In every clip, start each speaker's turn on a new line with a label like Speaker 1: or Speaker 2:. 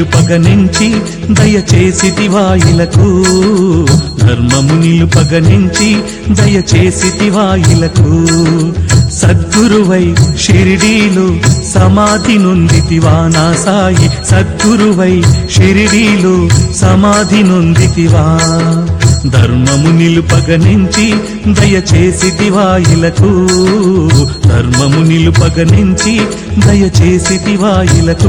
Speaker 1: నిలుపగనించి దయచేసితివాయిలకు ధర్మము నిలుపగనించి దయచేసితివాయిలకు సద్గురువై షిరిడీలో సమాధి నొందితివా నా సాయి సద్గురువై షిరిడీలో సమాధి నొందితివా ధర్మము నిలుపగనించి దయచేసి దివాయిలకు ధర్మము నిలుపగనించి దయచేసి దివాయిలకు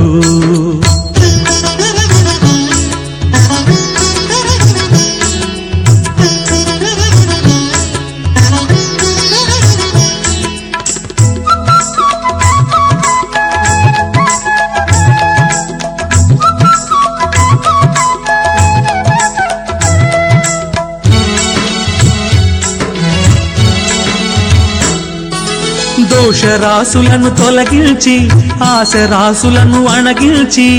Speaker 1: దోషరాసులను తొలగించి ఆశరాసులను అణగిల్చి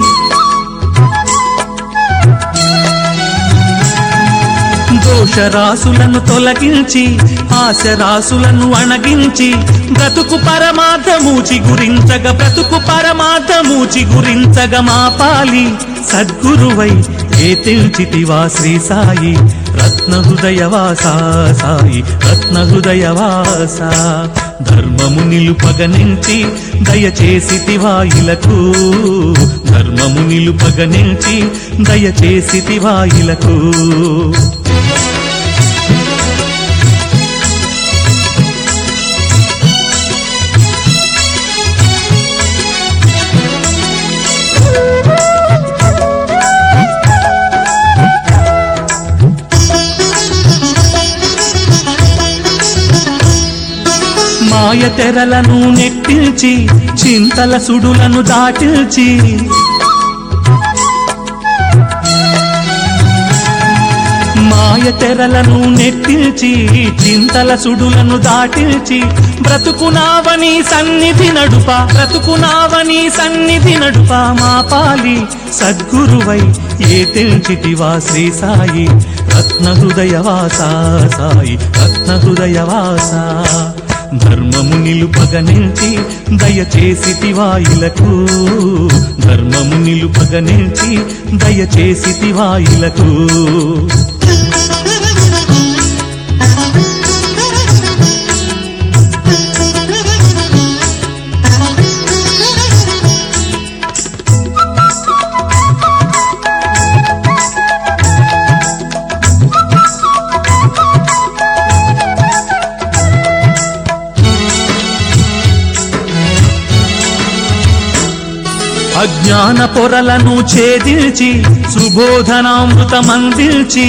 Speaker 1: దోషరాసులను తొలగించి ఆశరాసులను అణగించి బ్రతుకు పరమార్థమూచి గురించగ బ్రతుకు పరమార్థమూచి గురించగ మా పాలి సద్గురువై ఏ తెల్చితివా శ్రీ సాయి రత్న హృదయవాసా సాయి రత్న హృదయవాస ధర్మము నిలుపగనించి దయచేసి తివాయిలకు ధర్మము నిలుపగనించి దయచేసి తివాయిలకు మాయ తెరలను నెట్టిల్చి చింతల సుడులను దాటిల్చి మాయ తెరలను నెట్టిల్చి చింతల సుడులను దాటిల్చి బ్రతుకునావని సన్నిధి నడుప బ్రతుకునావని సన్నిధి నడుప మా పాలి సద్గురువై ఏ తెల్చితివా శ్రీ సాయి రత్న హృదయవాస సాయి రత్న హృదయవాస ధర్మము నిలుపగనించి దయచేసి తివాయిలకు ధర్మము నిలుపగనించి దయచేసి తివాయిలకు అజ్ఞాన పొరలను ఛేదించి సుబోధనామృతమందిల్చి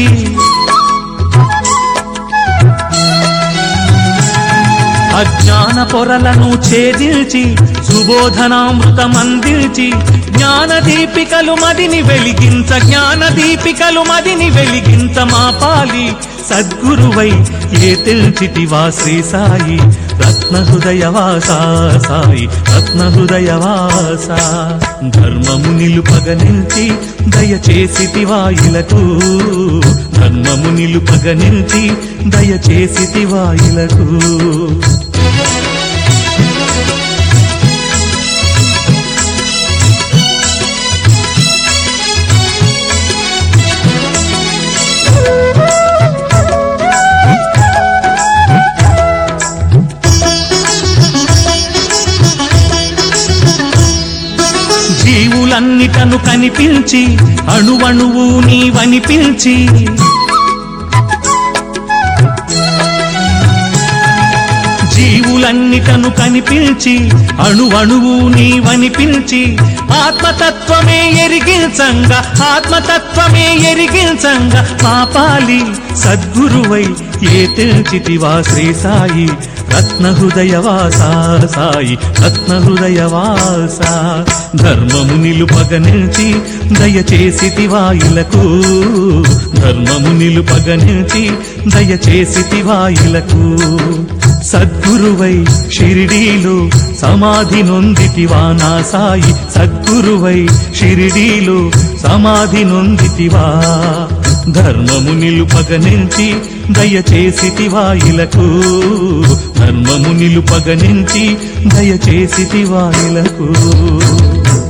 Speaker 1: అజ్ఞాన పొరలను ఛేదించి సుబోధనామృతమందిల్చి జ్ఞాన దీపికలు మదిని వెలిగించ జ్ఞాన దీపికలు మదిని వెలిగించ మా పాలి సద్గురువై ఏ తెల్చిటివా శ్రీ సాయి రత్న హృదయవాస సాయి రత్న హృదయవాస ధర్మము నిలుపగనించి దయచేసి తివాయిలకు ధర్మము నిలుపగనించి దయచేసి తివాయిలకు జీవులన్నిటను కనిపించి అణువణువు నీవనిపించి జీవులన్నిటను కనిపించి అణువణువు నీవనిపించి ఆత్మతత్వమే ఎరిగించంగా ఆత్మతత్వమే ఎరిగించంగా పాపాలి సద్గురువై ఏ తెల్చితివా శ్రీ సాయి రత్న హృదయవాస సాయి రత్న హృదయవాస ధర్మము నిలుపగనించి దయచేసి తివాయిలకు ధర్మము నిలుపగనించి దయచేసి తివాయిలకు సద్గురువై షిరిడీలో సమాధి నొందితివా నా సాయి సద్గురువై షిరిడీలో సమాధి నొందితివా ధర్మము నిలుపగనించి దయచేసి తివాయిలకు ధర్మము నిలుపగనించి దయచేసి తివాయిలకు